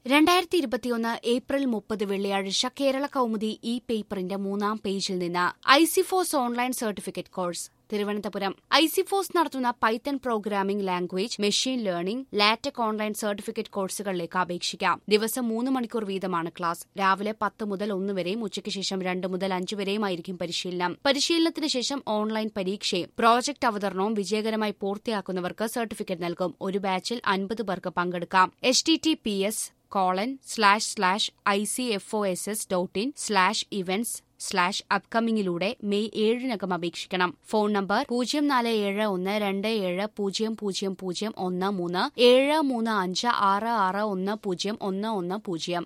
രണ്ടായിരത്തി ഇരുപത്തിയൊന്ന് ഏപ്രിൽ മുപ്പത് വെള്ളിയാഴ്ച കേരള കൗമുദി ഇ പേപ്പറിന്റെ മൂന്നാം പേജിൽ നിന്ന് ICFOSS online certificate course Thiruvananthapuram ICFOSS നടത്തുന്ന python programming language machine learning LaTeX online certificate കോഴ്സുകളിലേക്ക് അപേക്ഷിക്കാം ദിവസം മൂന്ന് മണിക്കൂർ വീതമാണ് ക്ലാസ് രാവിലെ പത്ത് മുതൽ ഒന്ന് വരെയും ഉച്ചയ്ക്ക് ശേഷം രണ്ട് മുതൽ അഞ്ച് വരെയുമായിരിക്കും പരിശീലനം പരിശീലനത്തിന് ശേഷം ഓൺലൈൻ പരീക്ഷയും പ്രോജക്ട് അവതരണവും വിജയകരമായി പൂർത്തിയാക്കുന്നവർക്ക് സർട്ടിഫിക്കറ്റ് നൽകും ഒരു ബാച്ചിൽ അൻപത് പേർക്ക് പങ്കെടുക്കാം H T T P S colon slash slash I C F O S S dot in slash events slash അപ്കമിംഗിലൂടെ മെയ് ഏഴിനകം അപേക്ഷിക്കണം ഫോൺ നമ്പർ പൂജ്യം നാല് ഏഴ് ഒന്ന് രണ്ട് ഏഴ് പൂജ്യം പൂജ്യം പൂജ്യം ഒന്ന് മൂന്ന് ഏഴ് മൂന്ന് അഞ്ച് ആറ് ആറ് ഒന്ന് പൂജ്യം ഒന്ന് ഒന്ന് പൂജ്യം